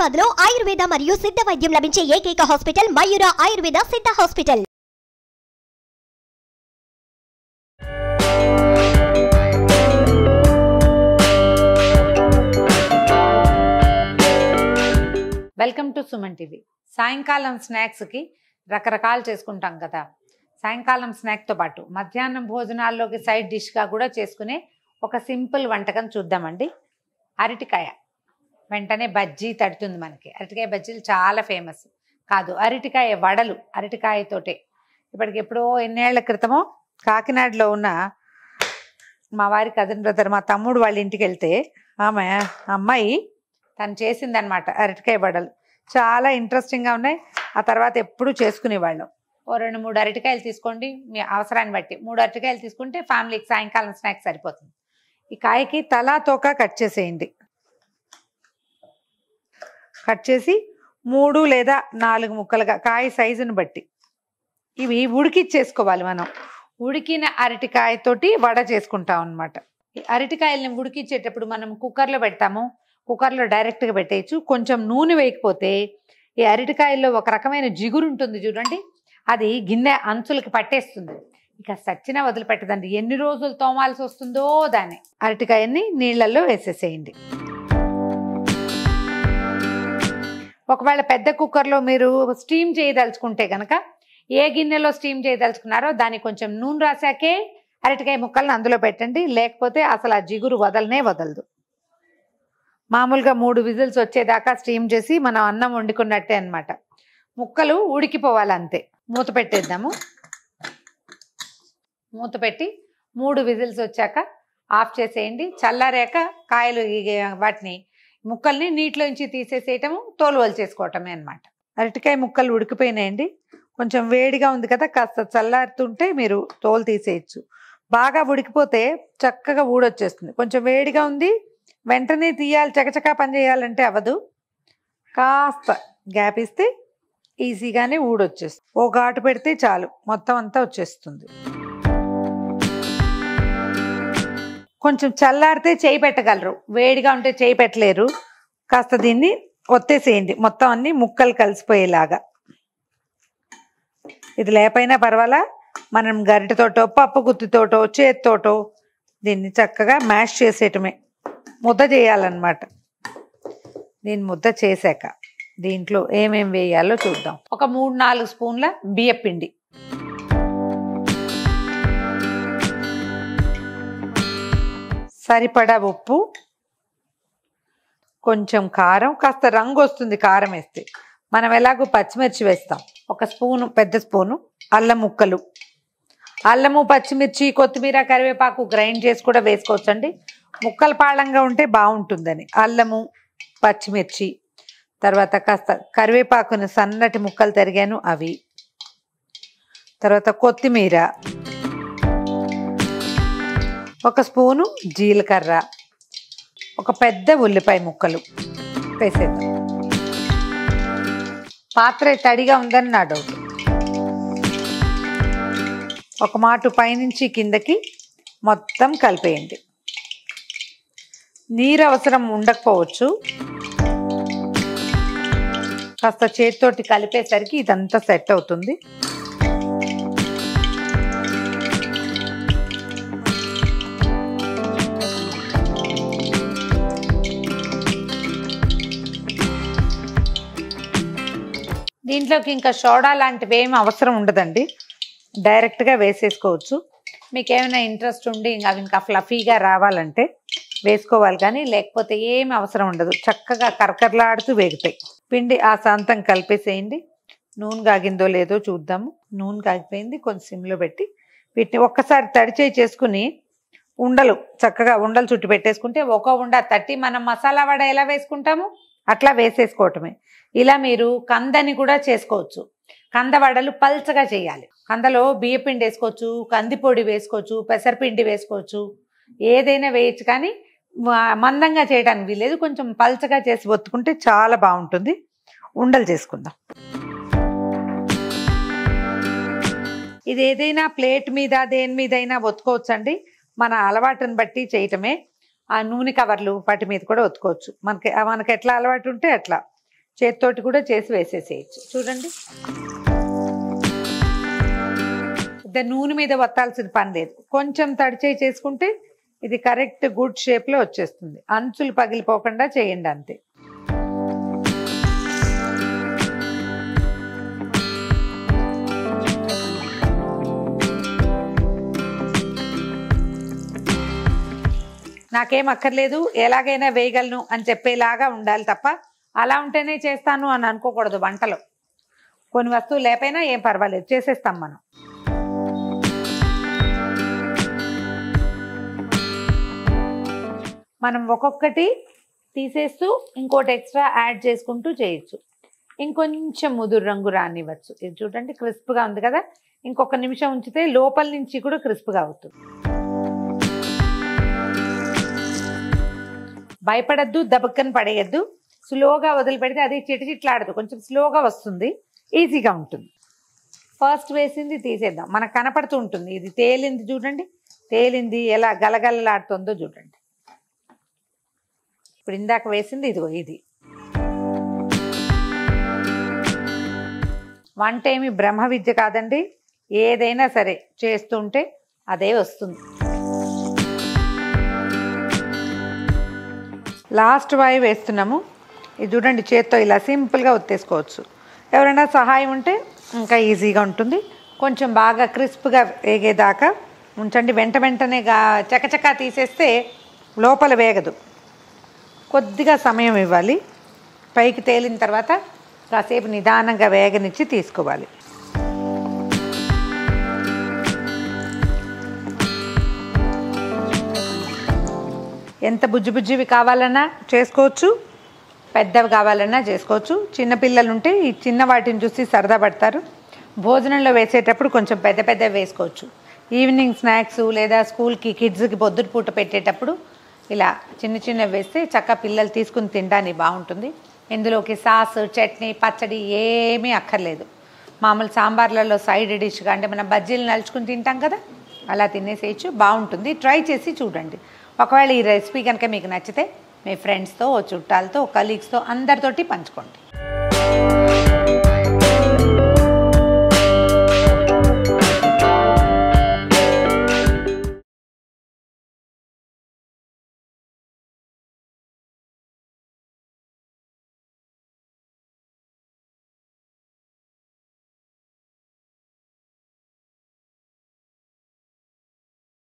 హైదరాబాద్ లో ఆయుర్వేద మరియు సిద్ధ వైద్యం లభించే ఏకైక hospital Mayura Ayurveda Siddha hospital welcome to Suman TV సాయంకాలం స్నాక్స్కి రకరకాలు చేసుకుంటాం కదా సాయంకాలం స్నాక్తో పాటు మధ్యాహ్నం భోజనాల్లోకి సైడ్ డిష్గా కూడా చేసుకునే ఒక సింపుల్ వంటకం చూద్దామండి అరటికాయ వెంటనే బజ్జీ తడుతుంది మనకి అరటికాయ బజ్జీలు చాలా ఫేమస్ కాదు అరటికాయ వడలు అరటికాయతోటే ఇప్పటికి ఎప్పుడో ఎన్నేళ్ల క్రితమో కాకినాడలో ఉన్న మా వారి కజిన్ బ్రదర్ మా తమ్ముడు వాళ్ళ ఇంటికి వెళ్తే ఆమె అమ్మాయి తను చేసిందనమాట అరటికాయ వడలు చాలా ఇంట్రెస్టింగ్గా ఉన్నాయి ఆ తర్వాత ఎప్పుడు చేసుకునేవాళ్ళం ఓ రెండు మూడు అరటికాయలు తీసుకోండి మీ అవసరాన్ని బట్టి మూడు అరటికాయలు తీసుకుంటే ఫ్యామిలీకి సాయంకాలం స్నాక్స్ సరిపోతుంది ఈ కాయకి తలా తోక కట్ చేసేయండి కట్ చేసి మూడు లేదా నాలుగు ముక్కలుగా కాయ సైజుని బట్టి ఇవి ఉడికిచ్చేసుకోవాలి మనం ఉడికిన అరటికాయతోటి వడ చేసుకుంటాం అనమాట ఈ అరటికాయల్ని ఉడికిచ్చేటప్పుడు మనం కుక్కర్లో పెడతాము కుక్కర్లో డైరెక్ట్గా పెట్టేయచ్చు కొంచెం నూనె వేయకపోతే ఈ అరటికాయల్లో ఒక రకమైన జిగురు ఉంటుంది చూడండి అది గిన్నె అంచులకి పట్టేస్తుంది ఇక సచ్చిన వదిలిపెట్టదండి ఎన్ని రోజులు తోమాల్సి వస్తుందో దాన్ని అరటికాయని నీళ్ళల్లో వేసేసేయండి ఒకవేళ పెద్ద కుక్కర్లో మీరు స్టీమ్ చేయదలుచుకుంటే కనుక ఏ గిన్నెలో స్టీమ్ చేయదలుచుకున్నారో దానికి కొంచెం నూనె రాసాకే అరటికాయ ముక్కల్ని అందులో పెట్టండి లేకపోతే అసలు ఆ జిగురు వదలనే వదలదు మామూలుగా మూడు విజిల్స్ వచ్చేదాకా స్టీమ్ చేసి మనం అన్నం వండుకున్నట్టే అన్నమాట ముక్కలు ఉడికిపోవాలి అంతే మూత పెట్టేద్దాము మూత పెట్టి మూడు విజిల్స్ వచ్చాక ఆఫ్ చేసేయండి చల్లారాక కాయలు ఈ- వాటిని ముక్కల్ని నీటిలోంచి తీసేసేయటము తోలు చేసుకోవటమే అన్నమాట అరటికాయ ముక్కలు ఉడికిపోయినాయండి కొంచెం వేడిగా ఉంది కదా కాస్త చల్లారుతుంటే మీరు తోలు తీసేయచ్చు బాగా ఉడికిపోతే చక్కగా ఊడొచ్చేస్తుంది కొంచెం వేడిగా ఉంది వెంటనే తీయాలి చకచకా పని చేయాలంటే అవ్వదు కాస్త గ్యాప్ ఇస్తే ఈజీగానే ఊడొచ్చేస్తుంది ఓ ఘాటు పెడితే చాలు మొత్తం అంతా వచ్చేస్తుంది కొంచెం చల్లారితే చేయి పెట్టగలరు వేడిగా ఉంటే చేయి పెట్టలేరు కాస్త దీన్ని ఒత్తేసేయండి మొత్తం అన్ని ముక్కలు కలిసిపోయేలాగా ఇది లేపైనా పర్వాలా మనం గరిటెతోటో పప్పు గుత్తితోటో చేతితోటో దీన్ని చక్కగా మ్యాష్ చేసేయటమే ముద్ద చేయాలన్నమాట దీన్ని ముద్ద చేశాక దీంట్లో ఏమేం వేయాలో చూద్దాం ఒక మూడు నాలుగు స్పూన్ల బియ్యపిండి సరిపడా ఉప్పు కొంచెం కారం కాస్త రంగు వస్తుంది కారం వేస్తే మనం ఎలాగో పచ్చిమిర్చి వేస్తాం ఒక స్పూను పెద్ద స్పూను అల్లం ముక్కలు అల్లము పచ్చిమిర్చి కొత్తిమీర కరివేపాకు గ్రైండ్ చేసి కూడా వేసుకోవచ్చండి ముక్కలు పాళంగా ఉంటే బాగుంటుందని అల్లము పచ్చిమిర్చి తర్వాత కాస్త కరివేపాకుని సన్నటి ముక్కలు తరిగాను అవి తర్వాత కొత్తిమీర ఒక స్పూను జీలకర్ర ఒక పెద్ద ఉల్లిపాయ ముక్కలు వేసేద్దాం పాత్ర తడిగా ఉందని నా డౌట్ ఒక మాట పైనుంచి కిందకి మొత్తం కలిపేయండి నీరు అవసరం ఉండకపోవచ్చు కాస్త చేతితోటి కలిపేసరికి ఇదంతా సెట్ అవుతుంది దీంట్లోకి ఇంకా సోడా లాంటివి ఏమి అవసరం ఉండదండి డైరెక్ట్గా వేసేసుకోవచ్చు మీకు ఏమైనా ఇంట్రెస్ట్ ఉండి ఇంకా అవి ఇంకా ఫ్లఫీగా రావాలంటే వేసుకోవాలి కానీ లేకపోతే ఏమి అవసరం ఉండదు చక్కగా కరకరలాడుతూ వేగుతాయి పిండి ఆ శాంతం కలిపేసేయండి నూనె కాగిందో లేదో చూద్దాము నూనె కాగిపోయింది కొంచెం సిమ్లో పెట్టి వీటిని ఒక్కసారి తడిచేయి చేసుకుని ఉండలు చక్కగా ఉండలు చుట్టి పెట్టేసుకుంటే ఒక ఉండ తట్టి మనం మసాలా వడ ఎలా వేసుకుంటాము అట్లా వేసేసుకోవటమే ఇలా మీరు కందని కూడా చేసుకోవచ్చు కంద వడలు పల్చగా చేయాలి కందలో బియ్యపిండి వేసుకోవచ్చు కందిపొడి వేసుకోవచ్చు పెసరపిండి వేసుకోవచ్చు ఏదైనా వేయచ్చు కానీ మ- మందంగా చేయడానికి వీలేదు కొంచెం పల్చగా చేసి ఒత్తుకుంటే చాలా బాగుంటుంది ఉండలు చేసుకుందాం ఇది ఏదైనా ప్లేట్ మీద దేని మీద అయినా ఒత్తుకోవచ్చండి మన అలవాటుని బట్టి చేయటమే ఆ నూనె కవర్లు వాటి మీద కూడా ఒత్తుకోవచ్చు మనకి మనకి ఎట్లా అలవాటు ఉంటే అట్లా చేతితోటి కూడా చేసి వేసేసేయచ్చు చూడండి పెద్ద నూనె మీద వత్తాల్సిన పని లేదు కొంచెం తడిచేయి చేసుకుంటే ఇది కరెక్ట్ గుడ్ షేప్లో వచ్చేస్తుంది అంచులు పగిలిపోకుండా చేయండి అంతే నాకేం అక్కర్లేదు ఎలాగైనా వేయగలను అని చెప్పేలాగా ఉండాలి తప్ప అలా ఉంటేనే చేస్తాను అని అనుకోకూడదు వంటలో కొన్ని వస్తువులు లేకపోయినా ఏం పర్వాలేదు చేసేస్తాం మనం మనం ఒక్కొక్కటి తీసేస్తూ ఇంకోటి ఎక్స్ట్రా యాడ్ చేసుకుంటూ చేయొచ్చు ఇంకొంచెం ముదురు రంగు రానివ్వచ్చు ఇది చూడండి క్రిస్ప్గా ఉంది కదా ఇంకొక నిమిషం ఉంచితే లోపల నుంచి కూడా క్రిస్ప్గా అవుతుంది భయపడద్దు దబక్కని పడేయద్దు స్లోగా వదిలిపెడితే అది చిటిచిట్లాడదు కొంచెం స్లోగా వస్తుంది ఈజీగా ఉంటుంది ఫస్ట్ వేసింది తీసేద్దాం మనకు కనపడుతూ ఉంటుంది ఇది తేలింది చూడండి తేలింది ఎలా గలగలలాడుతుందో చూడండి ఇప్పుడు ఇందాక వేసింది ఇదిగో ఇది వంట ఏమి బ్రహ్మ విద్య కాదండి ఏదైనా సరే చేస్తుంటే అదే వస్తుంది లాస్ట్ వాయి వేస్తున్నాము ఇది చూడండి చేత్తో ఇలా సింపుల్గా ఒత్తేసుకోవచ్చు ఎవరైనా సహాయం ఉంటే ఇంకా ఈజీగా ఉంటుంది కొంచెం బాగా క్రిస్ప్గా వేగేదాకా ఉంచండి వెంట వెంటనే గా చకచకా తీసేస్తే లోపల వేగదు కొద్దిగా సమయం ఇవ్వాలి పైకి తేలిన తర్వాత కాసేపు నిదానంగా వేగనిచ్చి తీసుకోవాలి ఎంత బుజ్జి బుజ్జివి కావాలన్నా చేసుకోవచ్చు పెద్దవి కావాలన్నా చేసుకోవచ్చు చిన్నపిల్లలు ఉంటే ఈ చిన్న వాటిని చూసి సరదా పడతారు భోజనంలో వేసేటప్పుడు కొంచెం పెద్ద పెద్దవి వేసుకోవచ్చు ఈవినింగ్ స్నాక్స్ లేదా స్కూల్కి కిడ్స్కి పొద్దున పూట పెట్టేటప్పుడు ఇలా చిన్న చిన్నవి వేస్తే చక్కగా పిల్లలు తీసుకుని తినడానికి బాగుంటుంది ఇందులోకి సాస్ చట్నీ పచ్చడి ఏమీ అక్కర్లేదు మామూలు సాంబార్లలో సైడ్ డిష్గా అంటే మనం బజ్జీలు నలుచుకుని తింటాం కదా అలా తినేసేయచ్చు బాగుంటుంది ట్రై చేసి చూడండి ఒకవేళ ఈ రెసిపీ కనుక మీకు నచ్చితే మీ ఫ్రెండ్స్తో చుట్టాలతో కలీగ్స్తో అందరితోటి పంచుకోండి